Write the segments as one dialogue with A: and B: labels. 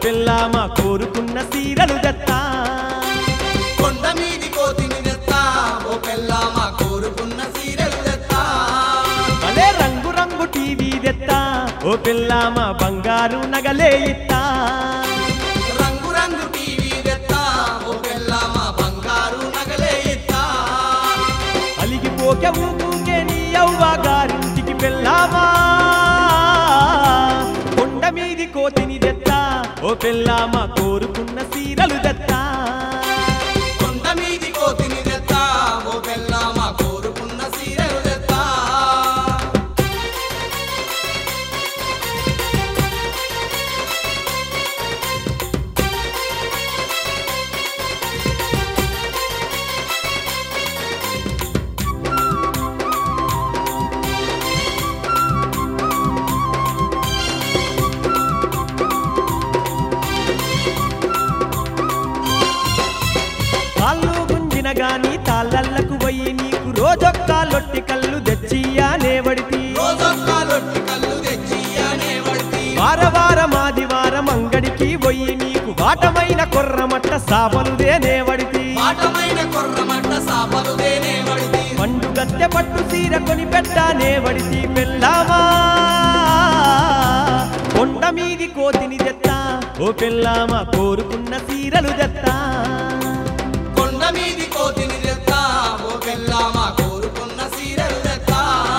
A: పిల్లామా కోరుకున్న సీరలు దత్తా
B: కొండ మీది కోతిని తెత్తా ఓ పెళ్ళామా కోరుకున్న సీరెలు తెత్తా
A: భలే రంగు రంగు టీవీ దెత్తా ఓ పిల్లామా బంగారు నగలే ఇత్తా
B: రంగు రంగు టీవీ తెత్తా ఓ పెళ్ళామా బంగారు నగలే ఇత్తా
A: అలిగిపోకే ఊకూకే నీ అవ్వ గారింటికి పిల్లామా కొండ మీది కోతిని దెత్తా ఓ పిల్లామా కోరుకున్న సీరలు దత్తా
B: కొండ మీది కోతిని తెత్తా ఓ పెళ్ళామా కోరుకున్న సీరెలు తెత్తా
A: కాళ్ళు గుంజిన గాని తాళ్ళకు పోయి నీకు రోజొక్క లొట్టి కళ్ళు తెచ్చియానే వడితి
B: రోజొక్క లొట్టి కళ్ళు తెచ్చియానే వడితి
A: వార వారం ఆదివారం అంగడికి పోయి నీకు వాటమైన కొర్రమట్ట సాపలుదేనే వడితి
B: పాఠమైన కొర్రమట్ట సాపలు దేనే వడితి
A: పండు గత్తె పట్టు సీర కొని పెట్టానే వడితి పెళ్ళామా కొండ మీది కోతిని తెత్తా ఓ పెళ్ళామా కోరుకున్న సీరలు తెత్తా
B: కొండ మీది కోతిని తెత్తా ఓ పెళ్ళామా కోరుకున్న సీరెలు తెత్తా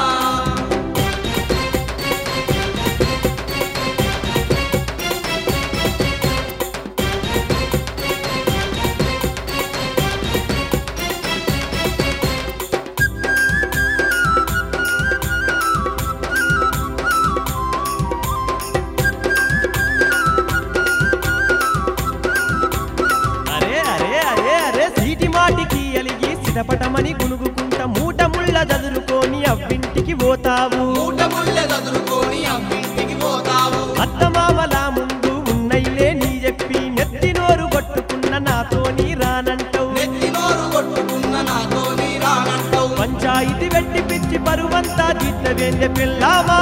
A: అరే అరే అరే అరే సీటి మాటికి అలిగి సిటపటమని గునుగుకుంట మూట ముళ్ళ చదురుకొని అవ్వింటికి పోతావు
B: మూట ముల్లె చదురుకొని అవ్వింటికి పోతావు
A: అత్తమామల ముందు ఉన్నయిలే నీ చెప్పి నెత్తి నోరు కొట్టుకున్న నాతోని రానంటావు
B: నెత్తి నోరు కొట్టుకున్న నాతో నీ రానంటావు
A: పంచాయితీ వెట్టి పిచ్చి పరువంతా తీర్చవేందే పిల్లావా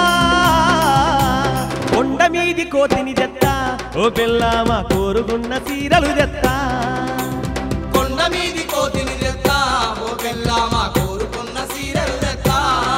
A: కొండ మీది కోతిని తెత్తా ఓ పిల్లామా కోరుకున్న సీరలు తెత్తా
B: కొండ మీది కోతిని తెత్తా ఓ పెళ్ళామా కోరుకున్న సీరెలు తెత్తా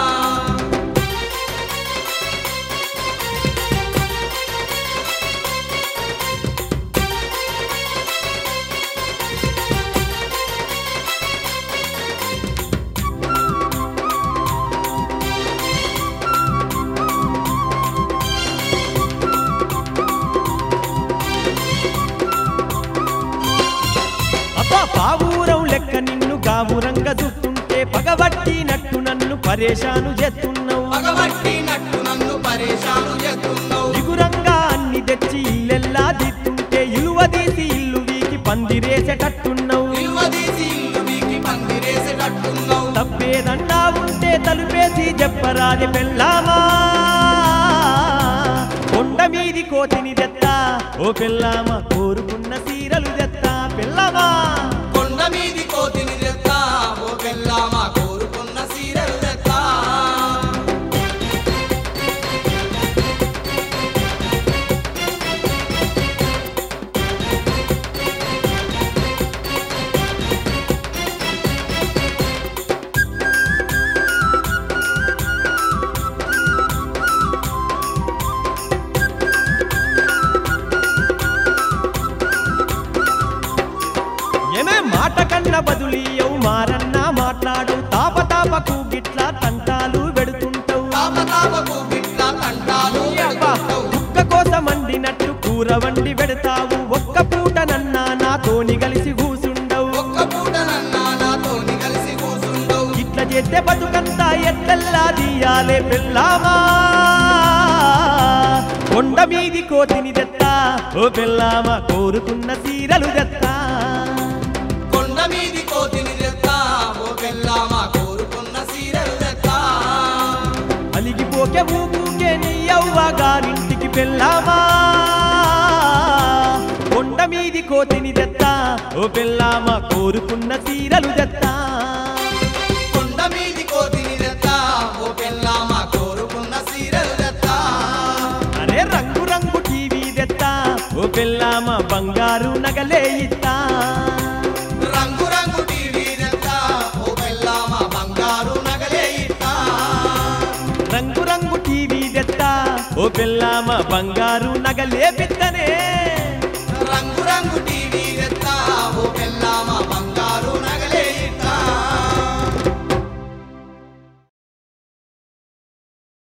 A: అబ్బా పావురం లెక్క నిన్ను గావురంగా చూస్తుంటే పగబట్టినట్టు నన్ను పరేషాను చేస్తున్నావు
B: పగబట్టి నట్టు నన్ను పరేషాను చేస్తున్నావు
A: దిగురంగా అన్ని తెచ్చి ఇల్లెల్లా దిత్తుంటే ఇలువ తీసి ఇల్లు వీకి పందిరేసేటట్టున్నావు
B: నిల్వదీసి ఇల్లు వీకి పందిరేసేటట్టున్నావు
A: తప్పేదన్నా ఉంటే తలుపేసి చెప్పరాది పెళ్ళామా కొండ మీది కోతిని తెత్తా ఓ పెళ్ళామా కోరుకున్న సీరలు తెత్తా పిల్లమా
B: కొండ మీది కోతిని తెత్తా ఓ పెళ్ళామా కోరుకున్న సీరెలు తెత్తా
A: ఏమే మాట కన్న బదులీయవు మారన్నా మాట్లాడు తాప తాపకు గిట్లా తంటాలు పెడుతుంటావు
B: తాప తాపకు బిట్ల తంటాలు పెడుతుంటావు.
A: కుక్క కోసం వండినట్టు కూర వండి పెడతావు ఒక్క పూట నన్నా నాతోని కలిసి కూసుండవు
B: ఒక్క పూట నన్నా నాతోని కలిసి కూసుండవు
A: ఇట్లా చేస్తే బతుకంతా ఎట్టెల్లా తీయాలే పిల్లామా కొండ మీది కోతిని తెత్తా ఓ పిల్లామా కోరుకున్న సీరలు తెత్తా
B: కొండ మీది కోతిని తెత్తా ఓ పెళ్ళామా కోరుకున్న సీరెలు తెత్తా
A: అలిగిపోకే ఊపూకే నీ అవ్వ గారింటికి పెళ్ళామా కొండ మీది కోతిని తెత్తా ఓ పిల్లామా కోరుకున్న సీరలు తెత్తా
B: కొండ మీది కోతిని తెత్తా ఓ పెళ్ళామా కోరుకున్న సీరెలు తెత్తా
A: అరే రంగు రంగు టీవీ తెత్తా ఓ పెళ్ళామ బంగారు నగలే ఇత్తా
B: రంగు రంగు టీవీ తెస్తా ఓ పెళ్ళామా బంగారు నగలే ఇస్తా
A: రంగు రంగు టీవీ తెత్తా ఓ పెళ్ళామ బంగారు నగలే పిత్తనే
B: రంగు రంగు